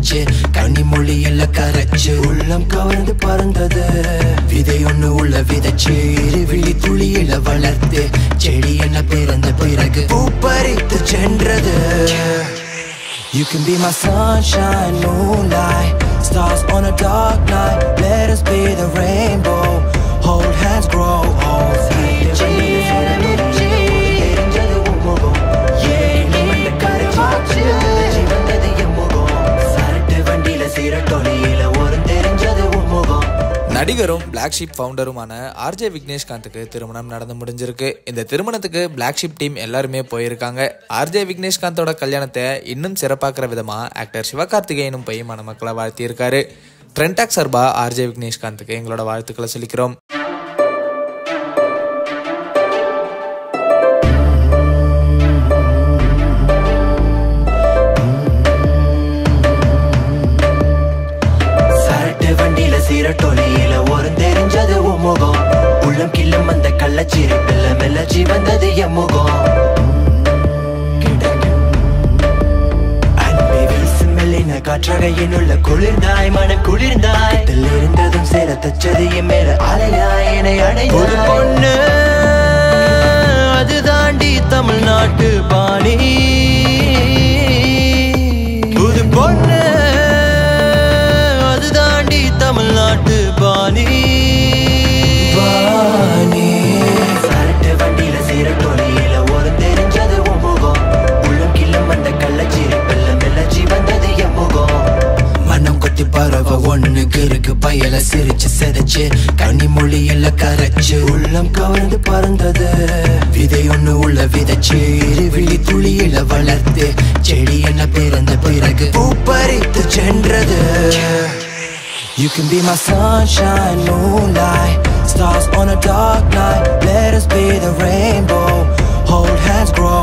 செதைச்சு கனிமொழியில கரைச்சு உள்ளம் கவர்ந்து பறந்தது விதை ஒண்ணு உள்ள விதைச்சு இருவிழி துளியில வளர்த்து செடி என்ன பிறந்த பிறகு பூப்பறித்து சென்றது You can be my sunshine, moonlight, stars on a dark night. Let us be the rainbow. Hold hands, grow old. ஒரு தெரிஞ்சது உன்முகம் நடிகரும் பிளாக் ஷீப் ஃபவுண்டருமான ஆர்ஜே விக்னேஷ்காந்துக்கு திருமணம் நடந்து முடிஞ்சிருக்கு இந்த திருமணத்துக்கு பிளாக் ஷீப் டீம் எல்லாருமே போயிருக்காங்க ஆர்ஜே விக்னேஷ்காந்தோட கல்யாணத்தை இன்னும் சிறப்பாக்குற விதமா ஆக்டர் சிவகார்த்திகேயனும் போய் மணமக்களை வாழ்த்தியிருக்காரு ட்ரெண்டாக் சர்பா ஆர்ஜே விக்னேஷ்காந்துக்கு எங்களோட வாழ்த்துக்களை சொல்லிக்கிறோம் சரட்டு வண்டியில சீரட்டொலியில ஒரு தெரிஞ்சது உன் முகம் உள்ளம் கிள்ளும் அந்த கள்ளச்சிரிப்பில் மெல்லச்சி வந்தது என் முகம் அன்பை வீசும் மெல்லின காற்றாக என்னுள்ள குளிர்ந்தாய் மனம் குளிர்ந்தாய் இதில் இருந்ததும் சேர தச்சது என் மேல அலையாய் என்னை அடையாய் பொண்ணு அது தாண்டி தமிழ்நாட்டு பாணி புது பொண்ணு அது தாண்டி தமிழ்நாட்டு பாணி பாணி சரட்டு வண்டியில சீரட்டொலியில ஒரு தெரிஞ்சது உன் முகம் உள்ளம் கிள்ளும் அந்த கள்ளச்சிரிப்பில் மெல்லச்சி வந்தது என் முகம் மனம் கொத்தி பறவ ஒண்ணுக்கு இருக்கு பயல சிரிச்சு செதைச்சு கனிமொழியில கரைச்சு உள்ளம் கவர்ந்து பறந்தது விதை ஒண்ணு உள்ள விதைச்சு இருவிழி துளியில வளர்த்து செடி என்ன பிறந்த பிறகு பூப்பறித்து சென்றது You can be my sunshine, moonlight, stars on a dark night. Let us be the rainbow. Hold hands, grow